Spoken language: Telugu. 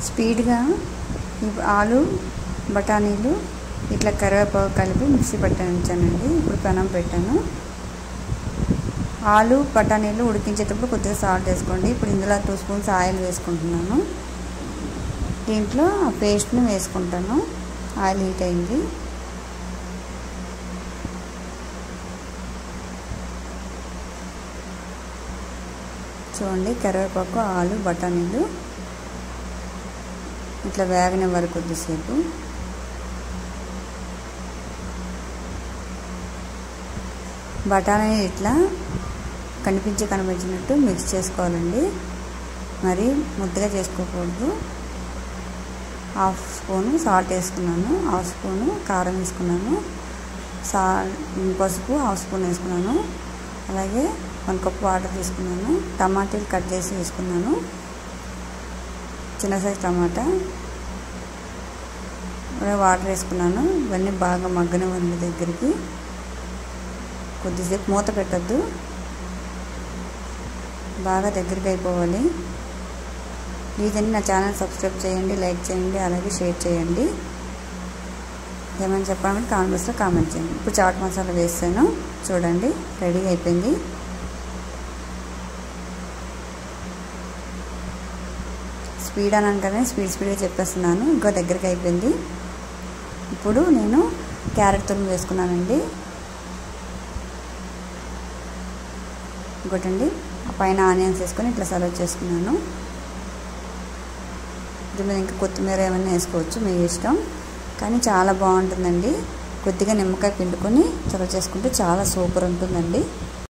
స్పీడ్గా ఈ ఆలు బఠానీలు ఇట్లా కరివేపాకు కలిపి మిక్సీ పట్టించానండి ఇప్పుడు పెనం పెట్టాను ఆలు బఠానీలు ఉడికించేటప్పుడు కొద్దిగా సాల్ట్ వేసుకోండి ఇప్పుడు ఇందులో టూ స్పూన్స్ ఆయిల్ వేసుకుంటున్నాను దీంట్లో ఆ పేస్ట్ని వేసుకుంటాను ఆయిల్ హీట్ అయింది చూడండి కరివేపాకు ఆలు బఠానీలు ఇట్లా వేగనివ్వాలి కొద్దిసేపు బఠానీ ఇట్లా కనిపించి కనిపించినట్టు మిక్స్ చేసుకోవాలండి మరి ముద్దగా చేసుకోకూడదు హాఫ్ స్పూను సాల్ట్ వేసుకున్నాను హాఫ్ స్పూను కారం వేసుకున్నాను సా పసుపు హాఫ్ స్పూన్ వేసుకున్నాను అలాగే వన్ కప్ వాటర్ తీసుకున్నాను టమాటాలు కట్ చేసి వేసుకున్నాను చిన్న సైజ్ టమాటా వాటర్ వేసుకున్నాను ఇవన్నీ బాగా మగ్గనివ్వండి దగ్గరికి కొద్దిసేపు మూత పెట్టద్దు బాగా దగ్గరికి అయిపోవాలి ప్లీజ్ అండి నా ఛానల్ సబ్స్క్రైబ్ చేయండి లైక్ చేయండి అలాగే షేర్ చేయండి ఏమైనా చెప్పాలంటే కామెంట్ బాక్స్లో కామెంట్ చేయండి ఇప్పుడు చాట్ మసాలా వేస్తాను చూడండి రెడీ అయిపోయింది స్పీడ్ అన్నాను కదా స్పీడ్ స్పీడ్గా చెప్పేస్తున్నాను ఇంకో దగ్గరికి అయిపోయింది ఇప్పుడు నేను క్యారెట్ తురుము వేసుకున్నానండి ఇంకోటండి పైన ఆనియన్స్ వేసుకొని ఇట్లా సర్వ్ చేసుకున్నాను దీని మీద ఇంకా కొత్తిమీర ఏమైనా వేసుకోవచ్చు మీ ఇష్టం కానీ చాలా బాగుంటుందండి కొద్దిగా నిమ్మకాయ పిండుకొని సర్వ్ చేసుకుంటే చాలా సూపర్ ఉంటుందండి